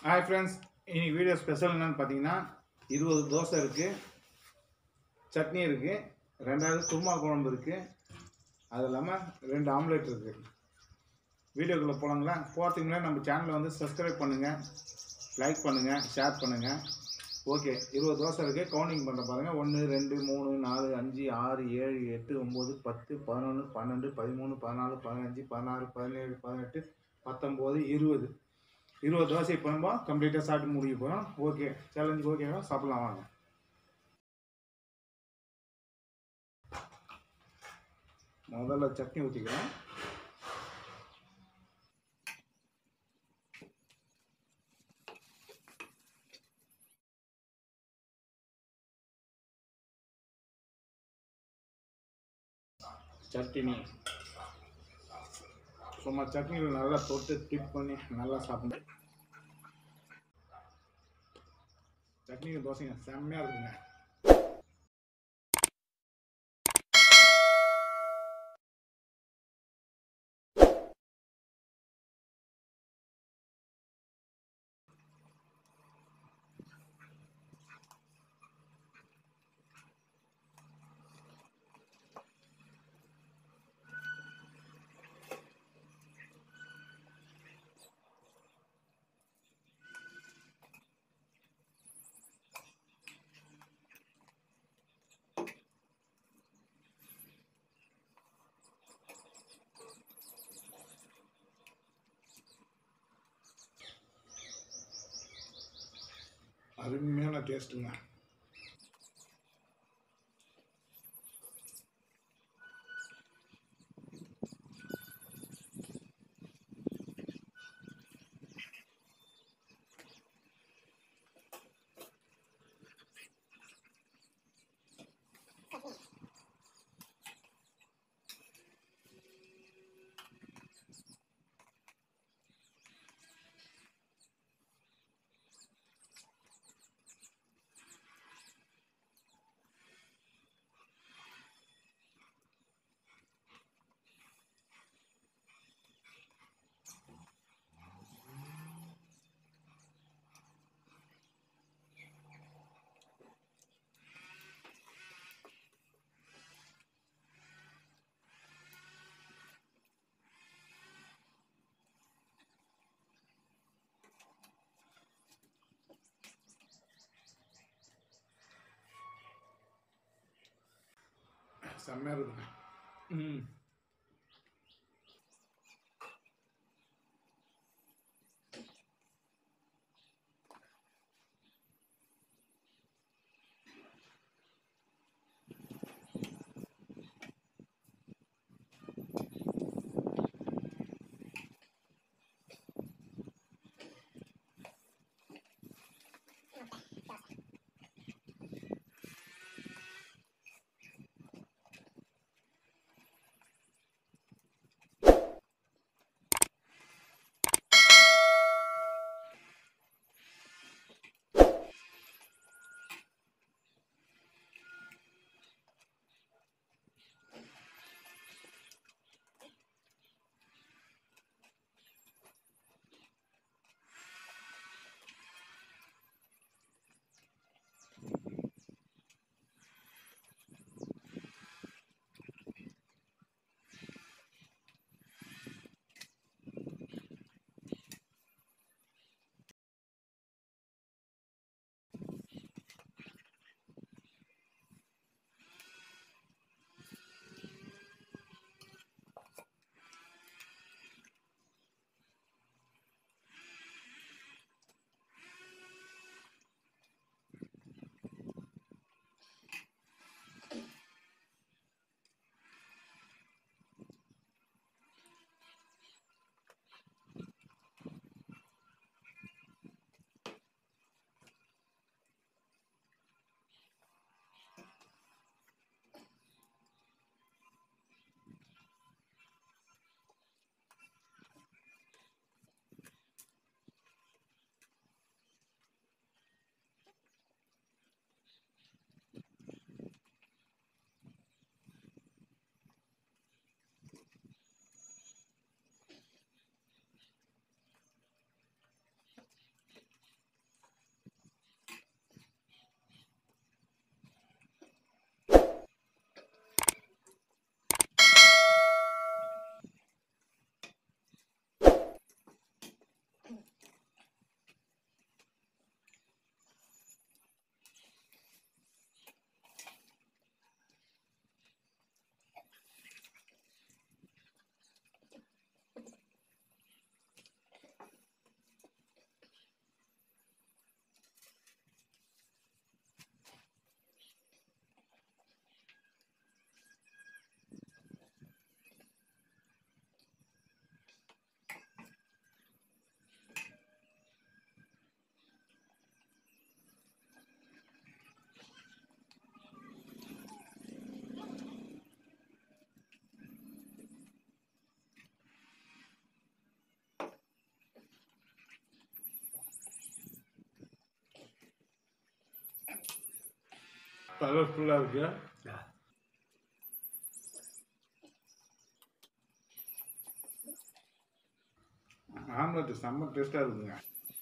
Hi friends இன்னைக்கு video special என்னன்னு பார்த்தீங்கன்னா இருபது தோசை இருக்குது சட்னி இருக்குது ரெண்டாவது குருமா குழம்பு இருக்குது அது இல்லாமல் ரெண்டு ஆம்லெட் இருக்குது வீடியோக்குள்ளே போகலாங்களா போகிறதுக்கு முன்னாடி நம்ம சேனலை வந்து சப்ஸ்கிரைப் பண்ணுங்கள் லைக் பண்ணுங்கள் ஷேர் பண்ணுங்கள் ஓகே இருபது தோசை இருக்குது கவுண்டிங் பண்ண பாருங்கள் ஒன்று ரெண்டு மூணு நாலு அஞ்சு ஆறு ஏழு எட்டு ஒம்பது பத்து பதினொன்று பன்னெண்டு பதிமூணு பதினாலு பதினஞ்சு பதினாறு பதினேழு பதினெட்டு பத்தொம்போது இருபது இருபது தோசை இப்போ நம்ம கம்ப்ளீட்டாக சாப்பிட்டு முடிக்க போகிறோம் ஓகே சேலஞ்சுக்கு ஓகேவா சாப்பிடலாம் வாங்க முதல்ல சட்னி ஊற்றிக்கிறேன் சட்னி சும்மா சட்னியில் நல்லா தொட்டு டிப் பண்ணி நல்லா சாப்பிடணும் சட்னிக்கு தோசைங்க செம்மையாக இருக்குங்க அருமையான டேஸ்ட்டுங்க செம்மையாக இருக்குங்க ம் கலர்ஃபுல்லாக இருக்கு ஆம்லெட் செம்ம டேஸ்ட்டாக இருக்குங்க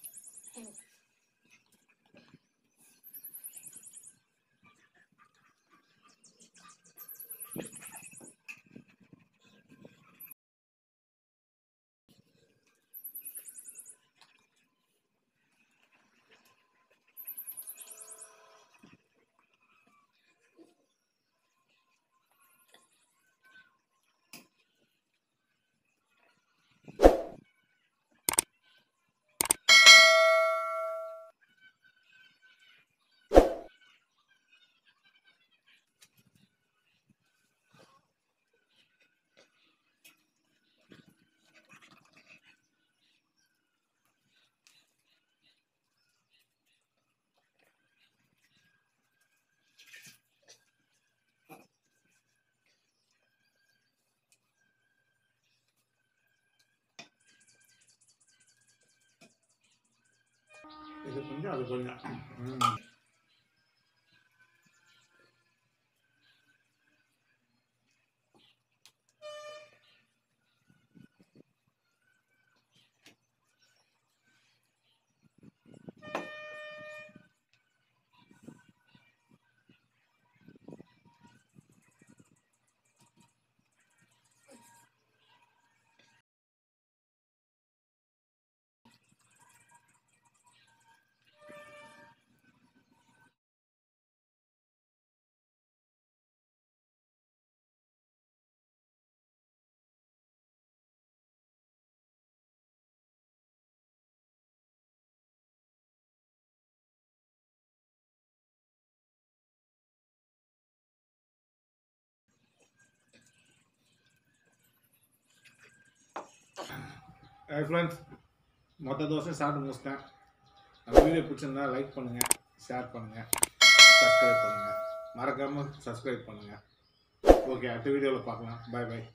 இது கொஞ்சம் அது கொஞ்சம் ம். ஹாய் ஃப்ரெண்ட்ஸ் மொத்த தோசை சாப்பிட்டு முடிச்சிட்டேன் நம்ம வீடியோ பிடிச்சிருந்தா லைக் பண்ணுங்கள் ஷேர் பண்ணுங்கள் சப்ஸ்கிரைப் பண்ணுங்கள் மறக்காமல் சப்ஸ்கிரைப் பண்ணுங்கள் ஓகே அடுத்த வீடியோவில் பார்க்கலாம் பாய் பாய்